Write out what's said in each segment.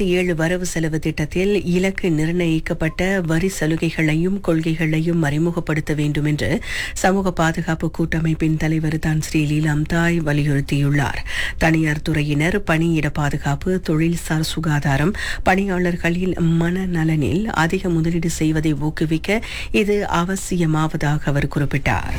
இருபத்தி ஏழு வரவு செலவு திட்டத்தில் இலக்கு நிர்ணயிக்கப்பட்ட வரி சலுகைகளையும் கொள்கைகளையும் அறிமுகப்படுத்த வேண்டும் என்று சமூக பாதுகாப்பு கூட்டமைப்பின் தலைவர் தான் ஸ்ரீ லீலாம் தாய் வலியுறுத்தியுள்ளார் தனியார் துறையினர் பணியிட பாதுகாப்பு தொழில்சார் சுகாதாரம் பணியாளர்களின் மனநலனில் அதிக முதலீடு செய்வதை ஊக்குவிக்க இது அவசியமாவதாக அவர் குறிப்பிட்டார்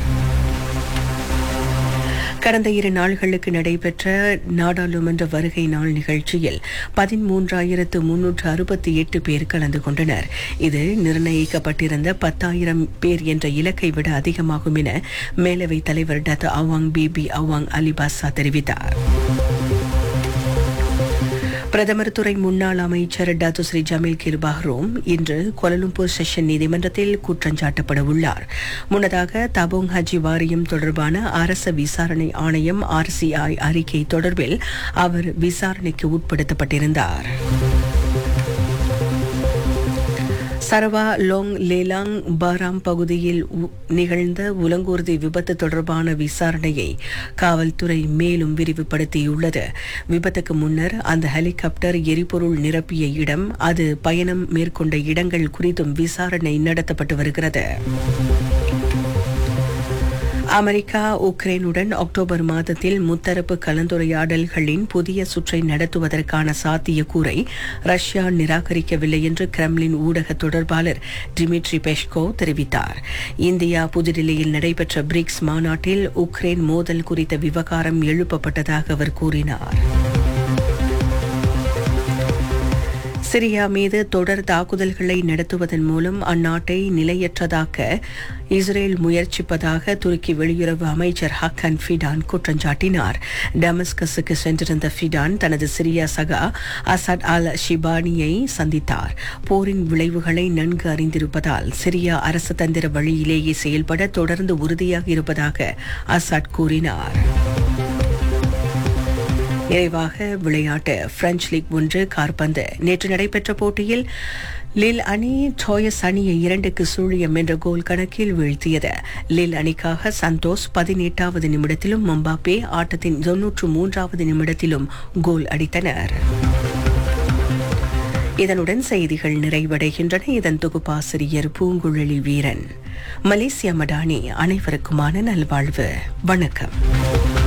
கடந்த இரு நாள்களுக்கு நடைபெற்ற நாடாளுமன்ற வருகை நாள் நிகழ்ச்சியில் பதிமூன்றாயிரத்து முன்னூற்று அறுபத்தி எட்டு பேர் கலந்து கொண்டனர் இது நிர்ணயிக்கப்பட்டிருந்த பத்தாயிரம் பேர் என்ற இலக்கை விட அதிகமாகும் என மேலவை தலைவர் டத் அவாங் பிபி அவாங் அலிபாசா தெரிவித்தார் பிரதமர் துறை முன்னாள் அமைச்சர் டாத்து ஸ்ரீ ஜமீல் கிர் பஹ்ரோம் இன்று கோலலும்பூர் செஷன் நீதிமன்றத்தில் குற்றஞ்சாட்டப்பட உள்ளார் முன்னதாக தபோங் ஹஜி வாரியம் தொடர்பான அரச விசாரணை ஆணையம் ஆர்சிஐ அறிக்கை தொடர்பில் அவர் விசாரணைக்கு உட்படுத்தப்பட்டிருந்தார் சரவா லோங் லேலாங் பாராம் பகுதியில் உ- நிகழ்ந்த உலங்கூர்தி விபத்து தொடர்பான விசாரணையை காவல்துறை மேலும் விரிவுபடுத்தியுள்ளது விபத்துக்கு முன்னர் அந்த ஹெலிகாப்டர் எரிபொருள் நிரப்பிய இடம் அது பயணம் மேற்கொண்ட இடங்கள் குறித்தும் விசாரணை நடத்தப்பட்டு வருகிறது அமெரிக்கா உக்ரைனுடன் அக்டோபர் மாதத்தில் முத்தரப்பு கலந்துரையாடல்களின் புதிய சுற்றை நடத்துவதற்கான சாத்தியக்கூறை ரஷ்யா நிராகரிக்கவில்லை என்று கிரெம்லின் ஊடக தொடர்பாளர் டிமிட்ரி பெஷ்கோ தெரிவித்தார் இந்தியா புதுடில்லியில் நடைபெற்ற பிரிக்ஸ் மாநாட்டில் உக்ரைன் மோதல் குறித்த விவகாரம் எழுப்பப்பட்டதாக அவர் கூறினார் சிரியா மீது தொடர் தாக்குதல்களை நடத்துவதன் மூலம் அந்நாட்டை நிலையற்றதாக்க இஸ்ரேல் முயற்சிப்பதாக துருக்கி வெளியுறவு அமைச்சர் ஹக்கன் ஃபிடான் குற்றஞ்சாட்டினார் டமஸ்கஸுக்கு சென்றிருந்த ஃபிடான் தனது சிரியா சகா அசட் அல் ஷிபானியை சந்தித்தார் போரின் விளைவுகளை நன்கு அறிந்திருப்பதால் சிரியா அரசு தந்திர வழியிலேயே செயல்பட தொடர்ந்து உறுதியாக இருப்பதாக அசாட் கூறினார் நிறைவாக விளையாட்டு பிரெஞ்சு லீக் ஒன்று கார்பந்து நேற்று நடைபெற்ற போட்டியில் லில் அணி ட்ரோயஸ் அணியை இரண்டுக்கு சூழியம் என்ற கோல் கணக்கில் வீழ்த்தியது லில் அணிக்காக சந்தோஷ் பதினெட்டாவது நிமிடத்திலும் மம்பாப்பே ஆட்டத்தின் தொன்னூற்று மூன்றாவது நிமிடத்திலும் கோல் அடித்தனர் இதனுடன் செய்திகள் நிறைவடைகின்றன இதன் தொகுப்பாசிரியர் பூங்குழலி வீரன் மலேசியா மடானி அனைவருக்குமான நல்வாழ்வு வணக்கம்